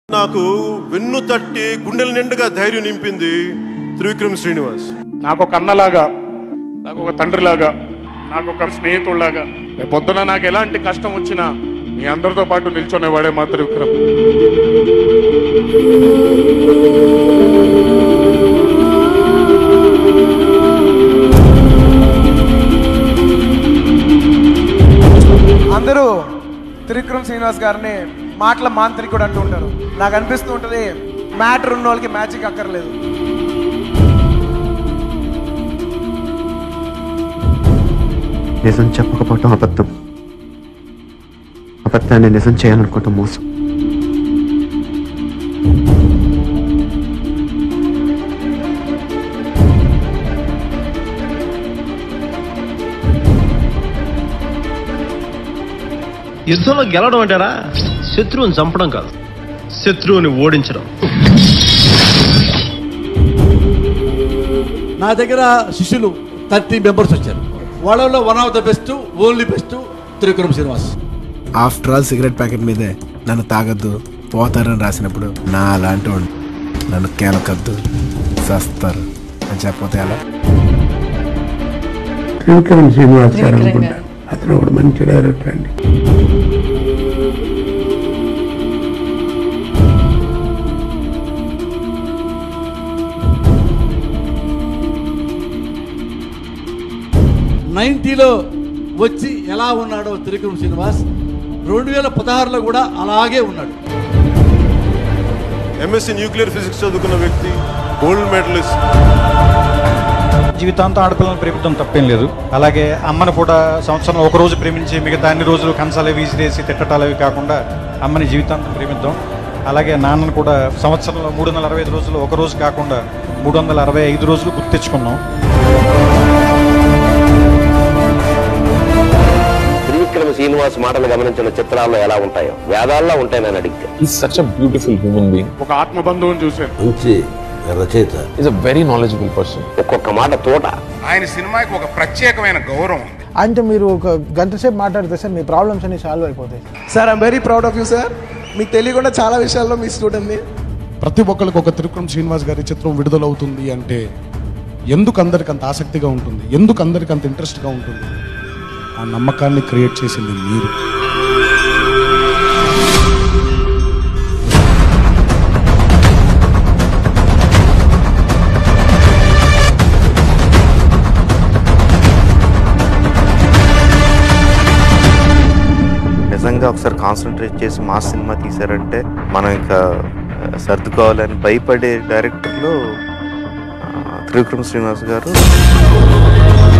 నాకు వెన్ను తట్టి గుండెల నిండుగా ధైర్యం నింపింది త్రివిక్రమ్ శ్రీనివాస్ నాకు ఒక అన్నలాగా నాకు ఒక తండ్రిలాగా నాకు ఒక స్నేహితుడిలాగా రేపు పొద్దున నాకు ఎలాంటి కష్టం వచ్చినా మీ అందరితో పాటు నిల్చునేవాడే మా త్రివిక్రమ్ అందరూ త్రివిక్రమ్ శ్రీనివాస్ గారిని మాటల మాంత్రికుడు అంటూ ఉంటారు నాకు అనిపిస్తూ ఉంటుంది మ్యాటర్ ఉన్న వాళ్ళకి మ్యాజిక్ అక్కర్లేదు నిజం చెప్పకపోవటం అబద్ధం అబద్ధాన్ని నిజం చేయాలనుకోవటం మోసం యుద్ధంలో గెలవడం అంటారా శత్రువుని చంపడం కాదు శత్రువుని ఓడించడం నా దగ్గర శిష్యులు థర్టీ మెంబర్స్ వచ్చారు వాళ్ళలో one of the best only best Trivikram Srinivas after all cigarette packet మీదే నన్ను తాగొద్దు పోతారని రాసినప్పుడు నా అలాంటి వాడు నన్ను కేలకద్దు చస్తారు అని చెప్పతే ఎలా త్రివిక్రమ్ శ్రీనివాస్ గారు అనుకుంటా అతను ఒక మంచి డైరెక్టర్ అండి నైన్టీలో వచ్చి ఎలా ఉన్నాడో త్రివిక్రమ్ శ్రీనివాస్ రెండు వేల పదహారులో కూడా అలాగే ఉన్నాడు ఎంఎస్సి న్యూక్లియర్ ఫిజిక్స్ చదువుకున్న వ్యక్తి గోల్డ్ మెడలిస్ట్ జీవితాంతం ఆడపిల్లలను ప్రేమించడం తప్పేం లేదు అలాగే అమ్మని కూడా సంవత్సరంలో ఒక రోజు ప్రేమించి మిగతా అన్ని రోజులు కంచాలు విసిరేసి తిట్టటాలు అవి కాకుండా అమ్మని జీవితాంతం ప్రేమిద్దాం అలాగే నాన్నను కూడా సంవత్సరంలో మూడు వందల అరవై ఐదు రోజులు ఒక రోజు కాకుండా మూడు వందల అరవై ఐదు రోజులు గుర్తించుకున్నాం త్రివిక్రమ శ్రీనివాస్ మాటలు గమనించిన చిత్రాల్లో ఎలా ఉంటాయో వేదాల్లో ఉంటాయి నేను అడిగితే such a beautiful human being ఒక ఆత్మబంధువుని చూశాను మంచి రచయిత is a very knowledgeable person ఒక్కొక్క మాట తోట ఆయన సినిమాకి ఒక ప్రత్యేకమైన గౌరవం ఉంది ఆయనతో మీరు ఒక గంట సేపు మాట్లాడితే సార్ మీ ప్రాబ్లమ్స్ అన్ని సాల్వ్ అయిపోతాయి sir I'm very proud of you sir మీకు తెలియకుండా చాలా విషయాల్లో మీ స్టూడెంట్ని ప్రతి ఒక్కరికి ఒక త్రివిక్రమ్ శ్రీనివాస్ గారి చిత్రం విడుదలవుతుంది అంటే ఎందుకు అందరికి అంత ఆసక్తిగా ఉంటుంది ఎందుకు అందరికి అంత ఇంట్రెస్ట్గా ఉంటుంది ఆ నమ్మకాన్ని క్రియేట్ చేసింది మీరు నిజంగా ఒకసారి కాన్సన్ట్రేట్ చేసి మా సినిమా తీశారంటే మనం ఇంకా ఆ, సర్దుకోవాలని భయపడే డైరెక్టర్లు ఆ, త్రివిక్రమ్ శ్రీనివాస్ గారు